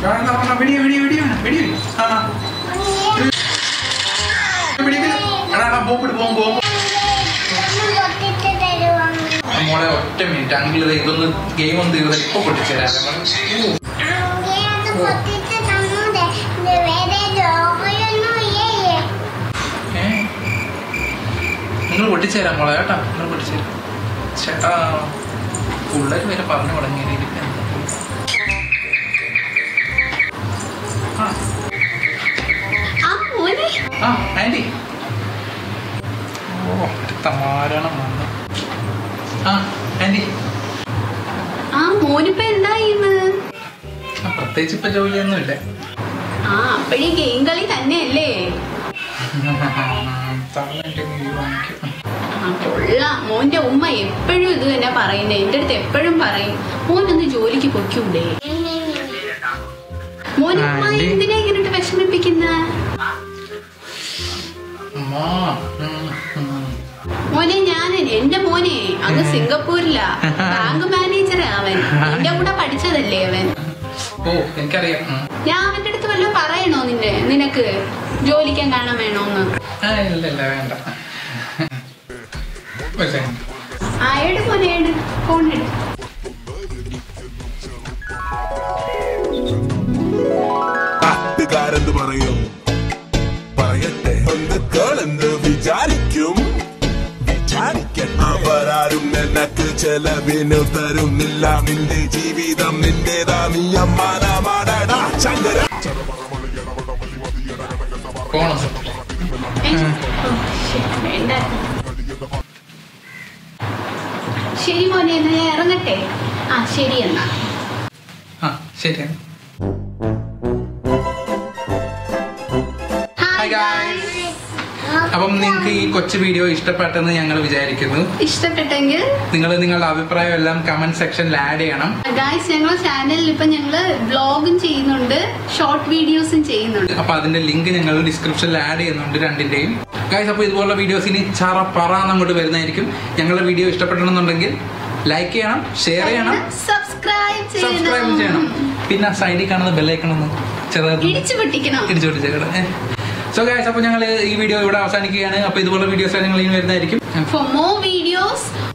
വെടി വെടി വെടി വെടി ആ വെടി എടാ എടാ ബോംബിട് ബോംബ് ബോംബ് മോളെ ഒറ്റ മിനിറ്റ് അങ്കിൾ ഇതൊന്ന് ഗെയിം ഒന്ന് തീർന്ന് ഇപ്പൊ പൊട്ടിച്ചേരാം നിങ്ങൾ പൊട്ടിച്ചേരാം മോളെ കേട്ടാ നിങ്ങൾ പൊട്ടിച്ചേരാം ചേട്ടാ പിള്ളേർ വരെ പറഞ്ഞു തുടങ്ങിയത് ആ ആ മോനെ ആ ആൻറ്റി ഓ തമാരണം വന്നു ആ ആൻറ്റി ആ മോനിപ്പോ എന്തായിന്ന് ആ, പ്രത്യേകിച്ച് ഇപ്പൊ ജോലിയൊന്നുമില്ല ആ അപ്പഴീ ഗെയിം കളി തന്നെയല്ലേ തള്ളേൻ്റെ വാങ്ങിക്കും ആ കൊള്ളാം മോന്റെ ഉമ്മ എപ്പോഴും ഇത് തന്നെ പറയുന്നേ എന്റെ അടുത്ത് എപ്പോഴും പറയും മോനൊന്ന് ജോലിക്ക് പൊയ്ക്കൂടെ മോനെ ഉമ്മ ആന്റി. എന്തിനാ ഇങ്ങനെ വിഷമിപ്പിക്കുന്ന അമ്മ ഉം, ഉം. മോനെ ഞാൻ എന്റെ മോനെ അങ്ങ് സിംഗപ്പൂരിലാ ബാങ്ക് മാനേജറാ അവൻ എന്റെ കൂടെ പഠിച്ചതല്ലേ അവൻ ഓ എനിക്കറിയാം ഉം. ഞാൻ അവന്റെ അടുത്ത് വല്ലതും പറയണോ നിന്റെ നിനക്ക് ജോലിക്കാൻ കാണാൻ വേണോന്ന് ആ ഇല്ല ഇല്ല വേണ്ട ഒരു second. ആ ഏട് മോനെ ഏട് ഫോൺ എടു നാട്ടുകാരെന്ത് പറയും പറയട്ടെ ബന്ധുക്കൾ എന്ത് വിചാരിക്കും വിചാരിക്കട്ടെ അവരാരും നിനക്ക് ചെലവിന് തരുന്നില്ല നിന്റെ ജീവിതം നിന്റേതാ നീ അമ്മാനമാടടാ ചങ്കര പോണം ഏ? ഓ, ശ്ശെ, വേണ്ട ശരി മോനെ എന്നാ ഞാൻ ഇറങ്ങട്ടെ ആ ശരി എന്നാ ആ ശരി ഹായ് guys. അപ്പം നിങ്ങൾക്ക് ഈ കൊച്ചു വീഡിയോ ഇഷ്ടപ്പെട്ടെന്ന് ഞങ്ങൾ വിചാരിക്കുന്നു ഇഷ്ടപ്പെട്ടെങ്കിൽ നിങ്ങൾ നിങ്ങളുടെ അഭിപ്രായം എല്ലാം കമന്റ് സെക്ഷനിൽ ആഡ് ചെയ്യണം ഗായ്സ് ഞങ്ങളുടെ ചാനലിൽ ഇപ്പൊ ഞങ്ങള് വ്ളോഗും ചെയ്യുന്നുണ്ട് ഷോർട്ട് വീഡിയോസും ചെയ്യുന്നുണ്ട് അപ്പൊ അതിന്റെ ലിങ്ക് ഞങ്ങൾ ഡിസ്ക്രിപ്ഷനിൽ ആഡ് ചെയ്യുന്നുണ്ട് രണ്ടിന്റെയും ഗൈസ് അപ്പൊ ഇതുപോലുള്ള വീഡിയോസ് ഇനി ചറ പറ അങ്ങോട്ട് വരുന്നതായിരിക്കും ഞങ്ങളുടെ വീഡിയോ ഇഷ്ടപ്പെടണമെന്നുണ്ടെങ്കിൽ ലൈക്ക് ചെയ്യണം ഷെയർ ചെയ്യണം സബ്സ്ക്രൈബ് സബ്സ്ക്രൈബ് ചെയ്യണം പിന്നെ സൈഡിൽ കാണുന്ന ബെല്ലൈക്കണം ഒന്ന് ചെറുതായിട്ട് ഇടിച്ചു പൊട്ടിക്കണം ഇടിച്ചു പൊട്ടിച്ചേക്കണം സോ ഗൈസ് അപ്പൊ ഞങ്ങൾ ഈ വീഡിയോ ഇവിടെ അവസാനിക്കുകയാണ് അപ്പൊ ഇതുപോലുള്ള വീഡിയോസ് ഞങ്ങൾ ഇനി വരുന്നതായിരിക്കും For more videos